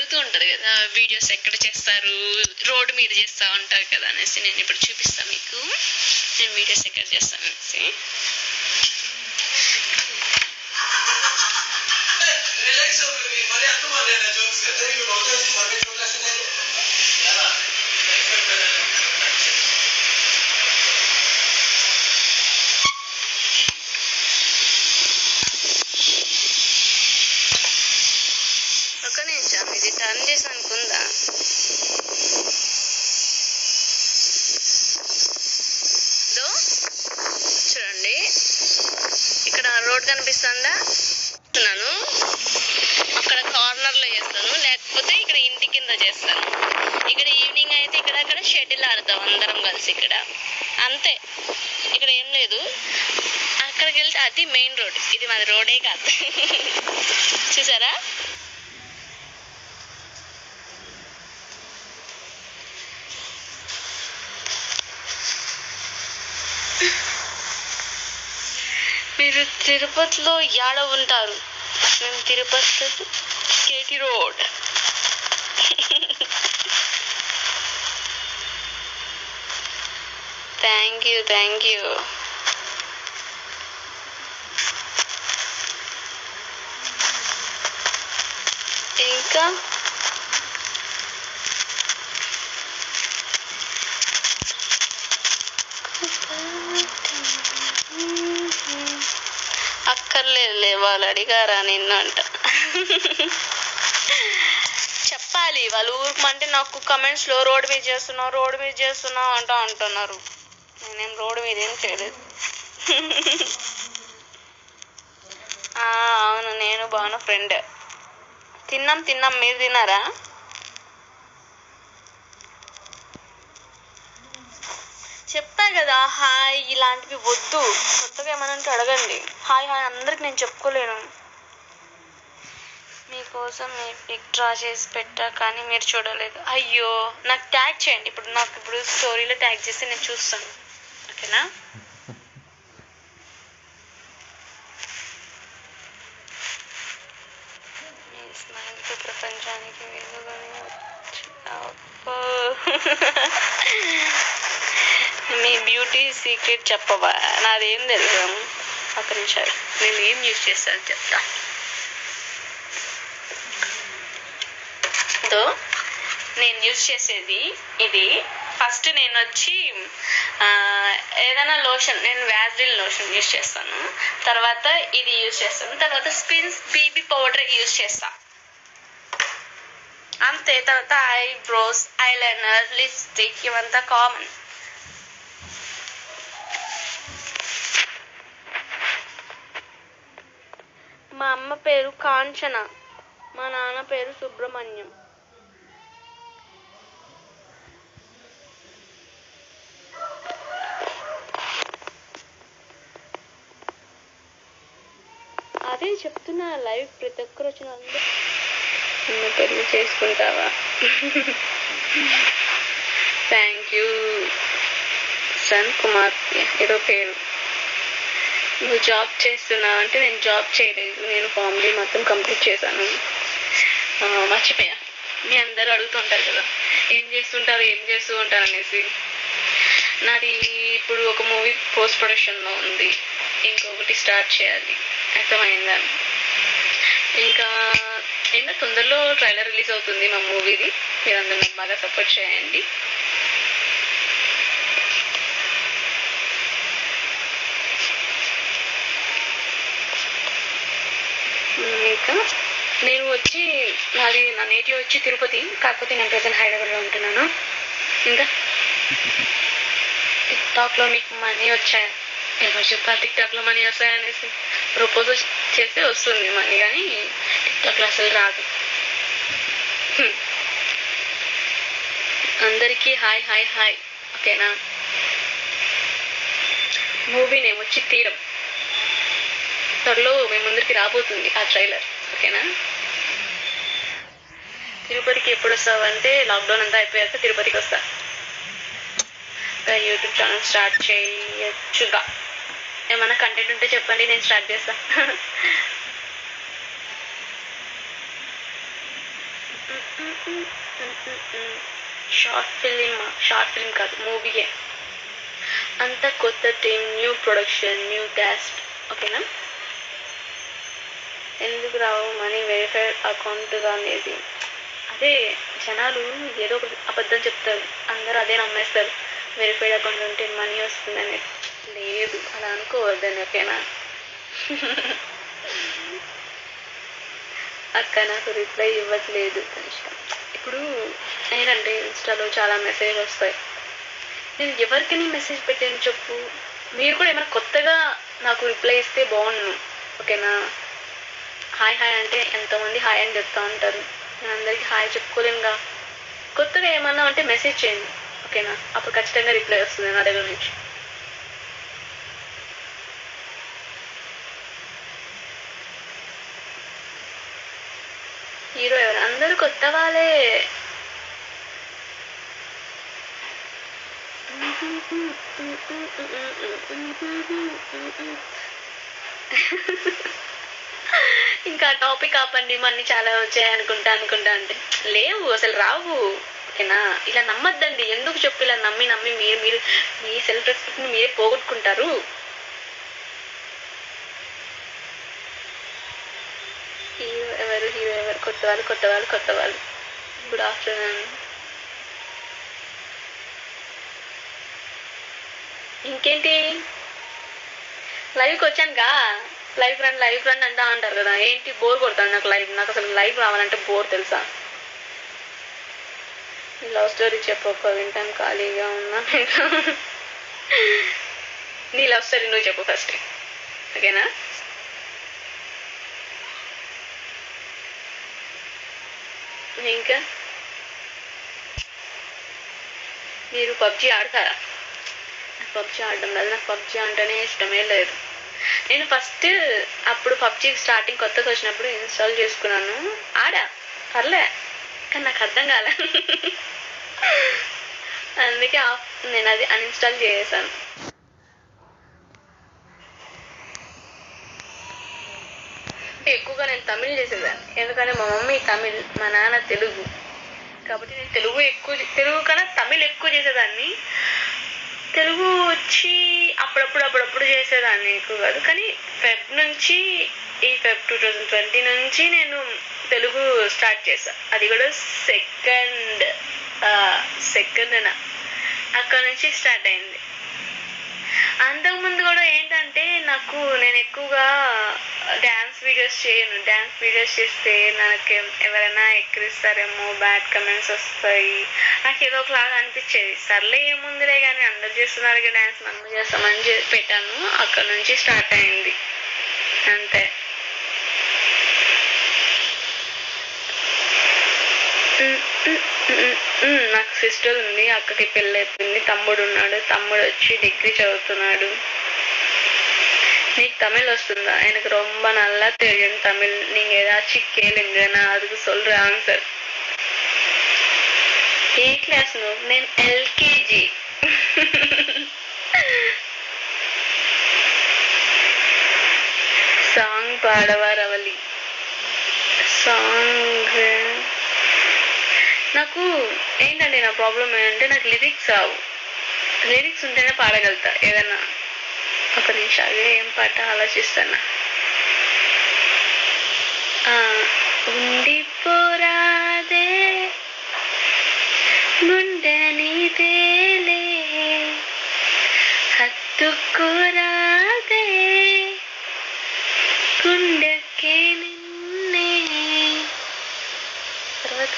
అడుగుతూ ఉంటారు కదా వీడియోస్ ఎక్కడ చేస్తారు రోడ్ మీద చేస్తా ఉంటారు కదా అనేసి నేను ఇప్పుడు చూపిస్తాను మీకు నేను వీడియోస్ ఎక్కడ చేస్తాను అనేసి రిలాక్స్ అవ్వండి మరి అంత మరి జోక్స్ కదా ఇవి నోట్ మరి జోక్స్ ఎలా ఒక నిమిషం ఇది టర్న్ చేసి అనుకుందా ఇదో చూడండి ఇక్కడ రోడ్ కనిపిస్తుందా చేస్తున్నాను అక్కడ కార్నర్ లో చేస్తాను లేకపోతే ఇక్కడ ఇంటి కింద చేస్తాను ఇక్కడ ఈవినింగ్ అయితే ఇక్కడ అక్కడ షటిల్ ఆడతాం అందరం కలిసి ఇక్కడ అంతే ఇక్కడ ఏం లేదు అక్కడికి వెళ్తే అది మెయిన్ రోడ్ ఇది మాది రోడే కాదు చూసారా మీరు తిరుపతిలో యాడ ఉంటారు మేము Tirupati KT road thank you thank you ఇంకా అక్కర్లేదులే వాళ్ళు అడిగారా నిన్ను అంట చెప్పాలి వాళ్ళు ఊరుకుమంటే నాకు కమెంట్స్ లో రోడ్ మీద చేస్తున్నావు రోడ్ మీద చేస్తున్నావు అంట అంటున్నారు నేనేం రోడ్ మీద ఏం చేయలేదు ఆ, అవును నేను బాను ఫ్రెండ్ తిన్నాం తిన్నాం మీరు తిన్నారా చెప్పా కదా హాయ్ ఇలాంటివి వద్దు కొత్తగా ఏమైనా ఉంటే అడగండి హాయ్ హాయ్ అందరికి నేను చెప్పుకోలేను మీకోసం మీ పిక్ డ్రా చేసి పెట్టా కానీ మీరు చూడలేదు అయ్యో నాకు ట్యాగ్ చేయండి ఇప్పుడు నాకు ఇప్పుడు స్టోరీలో ట్యాగ్ చేసి నేను చూస్తాను ఓకేనా మీ స్మైల్తో ప్రపంచానికి వెలుగుని అబ్బో. మీ బ్యూటీ సీక్రెట్ చెప్పవా నాదేం తెలుసు ఒక నిమిషాలు నేను ఏం యూజ్ చేస్తాను చెప్తా తో నేను యూజ్ చేసేది ఇది ఫస్ట్ నేను వచ్చి ఆ, ఏదైనా లోషన్ నేను వ్యాజ్లిన్ లోషన్ యూజ్ చేస్తాను తర్వాత ఇది యూజ్ చేస్తాను తర్వాత స్పిన్స్ బీబీ పౌడర్ యూజ్ చేస్తా అంతే తర్వాత ఐబ్రోస్ ఐలైనర్ లిప్స్టిక్ ఇవంతా కామన్ మా అమ్మ పేరు కాంచన మా నాన్న పేరు సుబ్రహ్మణ్యం అదే చెప్తున్నా లైవ్ ప్రతి ఒక్కరు వచ్చిన అందరూ నిన్ను పెళ్లి చేసుకుంటావా థ్యాంక్ యూ సన్ కుమార్ ఏదో పేరు నువ్వు జాబ్ చేస్తున్నావు అంటే నేను జాబ్ చేయలేదు నేను ఫార్మలీ మొత్తం కంప్లీట్ చేశాను ఆ, మర్చిపోయా మీ అందరూ అడుగుతుంటారు కదా ఏం చేస్తుంటారు ఏం చేస్తూ ఉంటారు అనేసి నాది ఇప్పుడు ఒక మూవీ పోస్ట్ ప్రొడక్షన్లో ఉంది ఇంకొకటి స్టార్ట్ చేయాలి అర్థమైందా ఇంకా ఇంకా తొందరలో ట్రైలర్ రిలీజ్ అవుతుంది మా మూవీది మీరందరూ నాకు బాగా సపోర్ట్ చేయండి ఇంకా నేను వచ్చి నాది నా నేటివ్ వచ్చి తిరుపతి కాకపోతే నేను ప్రజెంట్ హైదరాబాద్లో ఉంటున్నాను ఇంకా టిక్టాక్లో మీకు మనీ వచ్చాయి ఎవరు చెప్పారు టిక్టాక్లో మనీ వస్తాయనేసి ప్రపోజల్ చేస్తే వస్తుంది మనీ కానీ టిక్టాక్లో అసలు రాదు హ్మ్. అందరికీ హాయ్ హాయ్ హాయ్ ఓకేనా మూవీ నేమ్ వచ్చి తీరం త్వరలో మీ ముందరికి రాబోతుంది ఆ ట్రైలర్ ఓకేనా తిరుపతికి ఎప్పుడు వస్తావు అంటే లాక్డౌన్ అంతా అయిపోయాక తిరుపతికి వస్తా ఇంకా యూట్యూబ్ ఛానల్ స్టార్ట్ చేయొచ్చుగా ఏమైనా కంటెంట్ ఉంటే చెప్పండి నేను స్టార్ట్ చేస్తా షార్ట్ ఫిలిం షార్ట్ ఫిలిం కాదు మూవీయే అంత కొత్త team new production new cast ఓకేనా ఎందుకు రావు మనీ వెరిఫైడ్ అకౌంట్ అనేది అదే జనాలు ఏదో ఒక అబద్ధం చెప్తారు అందరూ అదే నమ్మేస్తారు వెరిఫైడ్ అకౌంట్ ఉంటే మనీ వస్తుందని లేదు అలా అనుకోవద్దని ఓకేనా అక్క నాకు రిప్లై ఇవ్వట్లేదు కనిష్ట ఇప్పుడు ఏంటంటే ఇన్స్టాలో చాలా మెసేజ్ వస్తాయి నేను ఎవరికైనా మెసేజ్ పెట్టాను చెప్పు మీరు కూడా ఏమైనా కొత్తగా నాకు రిప్లై ఇస్తే బాగుండు ఓకేనా హాయ్ హాయ్ అంటే ఎంతోమంది హాయ్ అని చెప్తా ఉంటారు నేను అందరికీ హాయ్ చెప్పుకోలేనుగా కొత్తగా ఏమన్నా అంటే మెసేజ్ చేయండి ఓకేనా అప్పుడు ఖచ్చితంగా రిప్లై వస్తుంది నా దగ్గర నుంచి హీరో ఎవరు అందరూ కొత్త వాళ్ళే ఇంకా టాపిక్ ఆపండి మన్ని చాలా వచ్చాయి అనుకుంటా అనుకుంటా అంటే లేవు అసలు రావు ఓకేనా ఇలా నమ్మద్దండి ఎందుకు చెప్పు ఇలా నమ్మి నమ్మి మీరు మీరు మీ సెల్ఫ్ రెస్పెక్ట్ని మీరే పోగొట్టుకుంటారు హీరో ఎవరు హీరో ఎవరు కొత్త వాళ్ళు కొత్త వాళ్ళు కొత్త వాళ్ళు గుడ్ ఆఫ్టర్నూన్ ఇంకేంటి లైవ్కి వచ్చానుగా లైవ్ ఫ్రెండ్ లైవ్ ఫ్రెండ్ అంటా అంటారు కదా ఏంటి బోర్ కొడతాను నాకు లైవ్ నాకు అసలు లైవ్ రావాలంటే బోర్ తెలుసా లవ్ స్టోరీ చెప్పు వింటాం ఖాళీగా ఉన్నా నీ లవ్ స్టోరీ నువ్వు చెప్పు ఫస్ట్ ఓకేనా ఇంకా మీరు పబ్జి ఆడతారా నాకు పబ్జి ఆడడం లేదు నాకు పబ్జి అంటేనే ఇష్టమే లేదు నేను ఫస్ట్ అప్పుడు పబ్జి స్టార్టింగ్ కొత్తగా వచ్చినప్పుడు ఇన్స్టాల్ చేసుకున్నాను ఆడా పర్లే కానీ నాకు అర్థం కాలే అందుకే ఆఫ్ నేను అది అన్ఇన్స్టాల్ చేసేసాను ఎక్కువగా నేను తమిళ్ చేసేదాన్ని ఎందుకంటే మా మమ్మీ తమిళ్ మా నాన్న తెలుగు కాబట్టి నేను తెలుగు ఎక్కువ తెలుగు కన్నా తమిళ్ ఎక్కువ చేసేదాన్ని తెలుగు వచ్చి అప్పుడప్పుడు అప్పుడప్పుడు చేసేదాన్ని ఎక్కువ కాదు కానీ ఫెబ్ నుంచి ఈ ఫెబ్ టూ థౌజండ్ ట్వంటీ నుంచి నేను తెలుగు స్టార్ట్ చేశా అది కూడా సెకండ్ సెకండ్ అక్కడ నుంచి స్టార్ట్ అయింది అంతకుముందు కూడా ఏంటంటే నాకు నేను ఎక్కువగా డ్యాన్స్ వీడియోస్ చేయను డ్యాన్స్ వీడియోస్ చేస్తే నాకు ఎవరైనా ఎక్కిరిస్తారేమో బ్యాడ్ కమెంట్స్ వస్తాయి నాకు ఏదో ఒకలాగా అనిపించేది సర్లే ఏముందిలే కానీ అందరు చేస్తున్నారు డ్యాన్స్ మనం చేస్తామని చే- పెట్టాను అక్కడ నుంచి స్టార్ట్ అయింది అంతే ఉమ్, ఉమ్, ఉమ్, ఉమ్, నాకు సిస్టర్ ఉంది అక్కకి పెళ్ళి అయిపోయింది తమ్ముడు ఉన్నాడు తమ్ముడు వచ్చి డిగ్రీ చదువుతున్నాడు నీకు தமிழ் వస్తుందా எனக்கு ரொம்ப நல்லா தெரியும் தமிழ் நீங்க ஏதாச்சும் கேளுங்க நான் அதுக்கு சொல்றேன் ஆன்சர் ఏ క్లాస్ నువ్వు నేను ఎల్కేజీ సాంగ్ పాడవా రవలి సాంగ్ నాకు ఏంటంటే నా ప్రాబ్లం ఏంటంటే నాకు లిరిక్స్ రావు లిరిక్స్ ఉంటేనే పాడగలుగుతా ఏదన్నా ఒక నిమిషాలు ఏం పాట ఆలోచిస్తానా ఆ, ఉండిపోరాదే గుండె నీదేలే హత్తుకోరాదే గుండెకే నిన్నే తర్వాత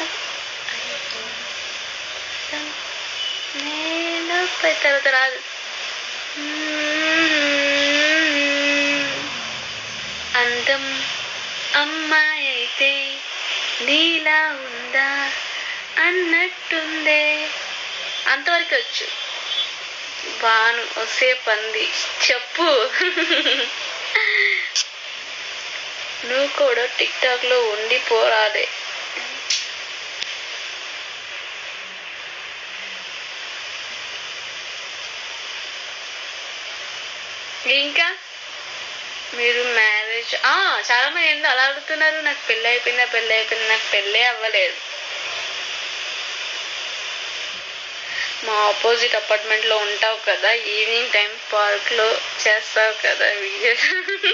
నేలపై తర్వాత రాదు అందం అమ్మాయి అయితే నీలా ఉందా అన్నట్టుందే అంతవరకు వచ్చు బాను వసే పంది చెప్పు నువ్వు కూడా టిక్ టాక్ లో ఉండిపోరాదే ఇంకా మీరు మ్యారేజ్ ఆ చాలా మంది ఏందో అలా అడుగుతున్నారు నాకు పెళ్ళి అయిపోయిందా పెళ్ళి అయిపోయింది నాకు పెళ్ళే అవ్వలేదు మా ఆపోజిట్ అపార్ట్మెంట్ లో ఉంటావు కదా ఈవినింగ్ టైం పార్క్ లో చేస్తావు కదా వీడియోస్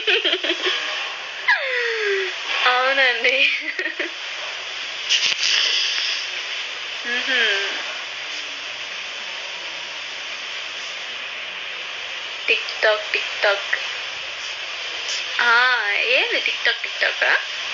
అవునండి టిక్ టాక్ టిక్ టాక్ ఏంది టిక్ టాక్ టిక్ టాక్